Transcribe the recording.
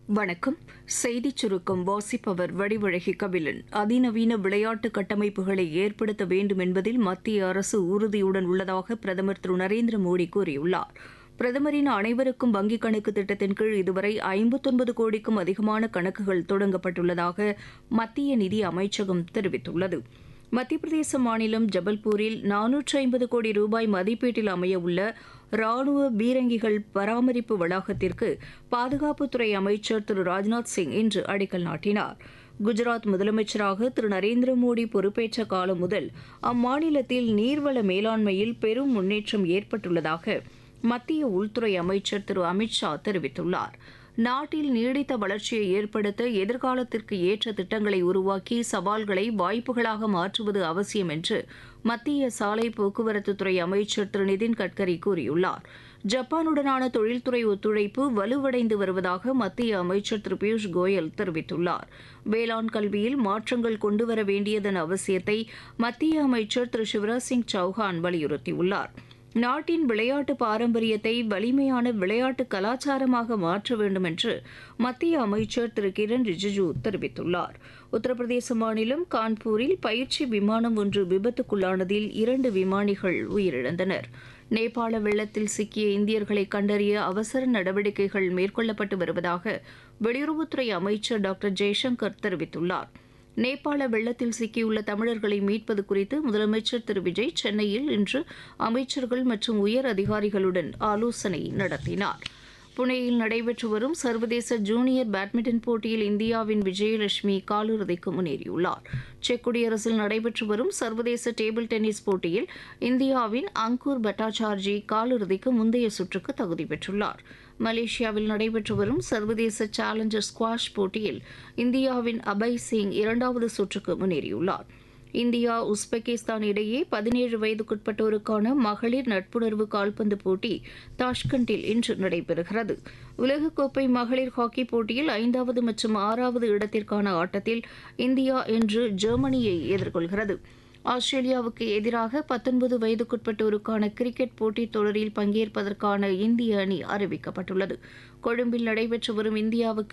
வணக்கம் செய்திச் சுருக்கம் வாசிப்பவர் வடிவழகி கபிலன் அதிநவீன விளையாட்டு கட்டமைப்புகளை ஏற்படுத்த வேண்டும் என்பதில் மத்திய அரசு உறுதியுடன் உள்ளதாக பிரதமர் திரு நரேந்திர மோடி கூறியுள்ளார் பிரதமரின் அனைவருக்கும் வங்கிக் கணக்கு திட்டத்தின் கீழ் இதுவரை ஐம்பத்தொன்பது கோடிக்கும் அதிகமான கணக்குகள் தொடங்கப்பட்டுள்ளதாக மத்திய நிதி அமைச்சகம் தெரிவித்துள்ளது மத்திய பிரதேச மாநிலம் ஜபல்பூரில் நானூற்று ஐம்பது கோடி ரூபாய் மதிப்பீட்டில் அமையவுள்ள ராணுவ பீரங்கிகள் பராமரிப்பு வளாகத்திற்கு பாதுகாப்புத்துறை அமைச்சர் திரு ராஜ்நாத் சிங் இன்று அடிக்கல் நாட்டினார் குஜராத் முதலமைச்சராக திரு நரேந்திர மோடி பொறுப்பேற்ற காலம் முதல் அம்மாநிலத்தில் நீர்வள மேலாண்மையில் பெரும் முன்னேற்றம் ஏற்பட்டுள்ளதாக மத்திய உள்துறை அமைச்சர் திரு அமித்ஷா தெரிவித்துள்ளார் நாட்டில் நீடித்த வளர்ச்சியை ஏற்படுத்த எதிர்காலத்திற்கு ஏற்ற திட்டங்களை உருவாக்கி சவால்களை வாய்ப்புகளாக மாற்றுவது அவசியம் என்று மத்திய சாலை போக்குவரத்துத்துறை அமைச்சர் திரு நிதின் கட்கரி கூறியுள்ளார் ஜப்பானுடனான தொழில்துறை ஒத்துழைப்பு வலுவடைந்து வருவதாக மத்திய அமைச்சர் திரு பியூஷ் கோயல் தெரிவித்துள்ளார் வேளாண் கல்வியில் மாற்றங்கள் கொண்டுவர வேண்டியதன் அவசியத்தை மத்திய அமைச்சர் திரு சிவராஜ் சிங் சௌஹான் வலியுறுத்தியுள்ளார் நாட்டின் விளையாட்டு பாரம்பரியத்தை வலிமையான விளையாட்டு கலாச்சாரமாக மாற்ற வேண்டும் என்று மத்திய அமைச்சர் திரு கிரண் ரிஜிஜூ தெரிவித்துள்ளார் உத்தரப்பிரதேச மாநிலம் கான்பூரில் பயிற்சி விமானம் ஒன்று விபத்துக்குள்ளானதில் இரண்டு விமானிகள் உயிரிழந்தனர் நேபாள வெள்ளத்தில் சிக்கிய இந்தியர்களை கண்டறிய அவசர நடவடிக்கைகள் மேற்கொள்ளப்பட்டு வருவதாக வெளியுறவுத்துறை அமைச்சர் டாக்டர் ஜெய்சங்கர் தெரிவித்துள்ளார் நேபாள வெள்ளத்தில் சிக்கியுள்ள தமிழர்களை மீட்பது குறித்து முதலமைச்சர் திரு விஜய் சென்னையில் இன்று அமைச்சர்கள் மற்றும் உயர் அதிகாரிகளுடன் ஆலோசனை நடத்தினார் புனேயில் நடைபெற்று வரும் சர்வதேச ஜூனியர் பேட்மிண்டன் போட்டியில் இந்தியாவின் விஜயலட்சுமி காலிறுதிக்கு முன்னேறியுள்ளார் செக் குடியரசில் நடைபெற்று வரும் சர்வதேச டேபிள் டென்னிஸ் போட்டியில் இந்தியாவின் அங்கூர் பட்டாச்சார்ஜி காலிறுதிக்கு முந்தைய சுற்றுக்கு தகுதி பெற்றுள்ளார் மலேசியாவில் நடைபெற்று வரும் சர்வதேச சேலஞ்சர் ஸ்குவாஷ் போட்டியில் இந்தியாவின் அபய் சிங் இரண்டாவது சுற்றுக்கு முன்னேறியுள்ளார் இந்தியா உஸ்பெகிஸ்தான் இடையே பதினேழு வயதுக்குட்பட்டோருக்கான மகளிர் நட்புணர்வு கால்பந்து போட்டி தாஷ்கண்டில் இன்று நடைபெறுகிறது உலகக்கோப்பை மகளிர் ஹாக்கி போட்டியில் ஐந்தாவது மற்றும் ஆறாவது இடத்திற்கான ஆட்டத்தில் இந்தியா இன்று ஜெர்மனியை எதிர்கொள்கிறது ஆஸ்திரேலியாவுக்கு எதிராக பத்தொன்பது வயதுக்குட்பட்டோருக்கான கிரிக்கெட் போட்டித் தொடரில் பங்கேற்பதற்கான இந்திய அணி அறிவிக்கப்பட்டுள்ளது கொழும்பில் நடைபெற்று வரும் இந்தியாவுக்கு